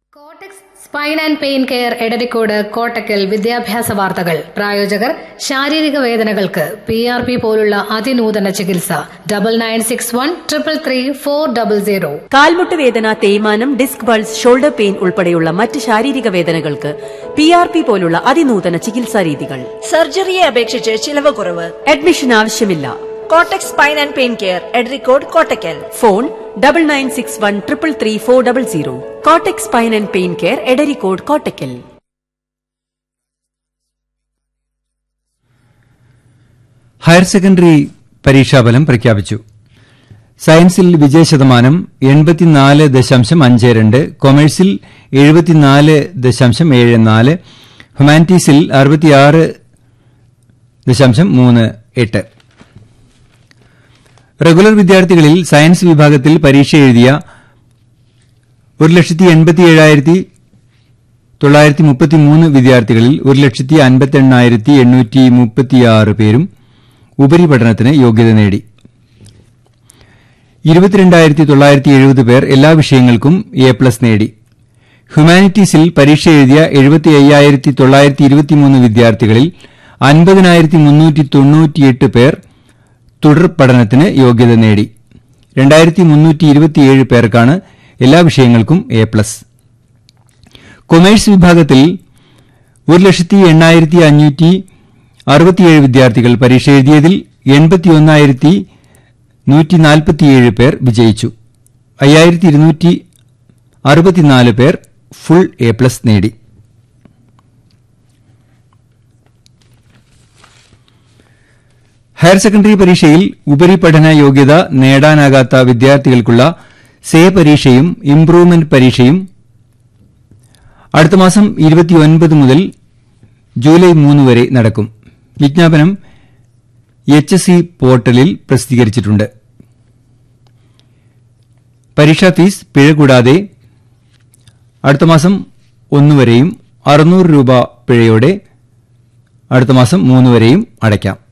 കോട്ടക്സ് spine and pain care Edarikode Kottakkal വിദ്യാഭ്യാസ വാർത്തകൾ പ്രായോജകർ ശാരീരിക വേദനകൾക്ക് പി ആർ പി പോലുള്ള അതിനൂതന ചികിത്സ double nine six one triple three four double zero കാൽമുട്ട് വേദന തേയ്മാനം ഡിസ്ക് ബൾസ് ഷോൾഡർ പെയിൻ ഉൾപ്പെടെയുള്ള മറ്റ് ശാരീരിക വേദനകൾക്ക് പി ആർ പി പോലുള്ള അതിനൂതന ചികിത്സാ രീതികൾ സർജറിയെ അപേക്ഷിച്ച് ചിലവ് കുറവ് അഡ്മിഷൻ ആവശ്യമില്ല കോട്ടക്സ് spine and pain care Edarikode Kottakkal phone double nine six one triple three four double zero കോട്ടക് spine and pain care Edarikode Kottakkal higher secondary പരീക്ഷാഫലം പ്രഖ്യാപിച്ചു സയൻസിൽ വിജയശതമാനം എൺപത്തിനാല് ദശാംശം അഞ്ച് രണ്ട് കൊമേഴ്സിൽ എഴുപത്തിനാല് ദശാംശം ഏഴ് നാല് ഹ്യൂമാനിറ്റീസിൽ അറുപത്തിയാറ് ദശാംശം മൂന്ന് എട്ട് റെഗുലർ വിദ്യാർത്ഥികളിൽ സയൻസ് വിഭാഗത്തിൽ പരീക്ഷ എഴുതിയ ഒരു ലക്ഷത്തി എൺപത്തി ഏഴായിരത്തി തൊള്ളായിരത്തി മുപ്പത്തിമൂന്ന് വിദ്യാർത്ഥികളിൽ ഒരു ലക്ഷത്തി അൻപത്തി എണ്ണായിരത്തി എണ്ണൂറ്റി മുപ്പത്തിയാറ് പേരും ഉപരിപഠനത്തിന് യോഗ്യത നേടി ഇരുപത്തിരണ്ടായിരത്തി തൊള്ളായിരത്തി എഴുപത് പേർ എല്ലാ വിഷയങ്ങൾക്കും എ പ്ലസ് നേടി ഹ്യൂമാനിറ്റീസിൽ പരീക്ഷ എഴുതിയ എഴുപത്തി അയ്യായിരത്തി തൊള്ളായിരത്തി ഇരുപത്തിമൂന്ന് വിദ്യാർത്ഥികളിൽ അൻപതിനായിരത്തി മുന്നൂറ്റി തൊണ്ണൂറ്റിയെട്ട് പേർ തുടർ പഠനത്തിന് യോഗ്യത നേടി രണ്ടായിരത്തി മുന്നൂറ്റി ഇരുപത്തിയേഴ് പേർക്കാണ് എല്ലാ വിഷയങ്ങൾക്കും എ പ്ലസ് കൊമേഴ്സ് വിഭാഗത്തിൽ ഒരു ലക്ഷത്തി എണ്ണായിരത്തി അഞ്ഞൂറ്റി അറുപത്തിയേഴ് വിദ്യാർത്ഥികൾ പരീക്ഷ എഴുതിയതിൽ എൺപത്തിയൊന്നായിരത്തി നൂറ്റി നാൽപ്പത്തിയേഴ് പേർ വിജയിച്ചു അയ്യായിരത്തി ഇരുന്നൂറ്റി അറുപത്തിനാല് പേർ ഫുൾ എ പ്ലസ് നേടി ഹയർ സെക്കൻഡറി പരീക്ഷയിൽ ഉപരിപഠന യോഗ്യത നേടാനാകാത്ത വിദ്യാർത്ഥികൾക്കുള്ള സേ പരീക്ഷയും ഇംപ്രൂവ്മെന്റ് പരീക്ഷയും അടുത്ത മാസം ഇരുപത്തിയൊൻപത് മുതൽ ജൂലൈ മൂന്ന് വരെ നടക്കും വിജ്ഞാപനം എച്ച് എസ് സി പോർട്ടലിൽ പ്രസിദ്ധീകരിച്ചിട്ടുണ്ട് പരീക്ഷാ ഫീസ് പിഴ കൂടാതെ അടുത്ത മാസം ഒന്നുവരെയും അറുന്നൂറ് രൂപ പിഴയോടെ അടുത്ത മാസം മൂന്ന് വരെയും അടയ്ക്കാം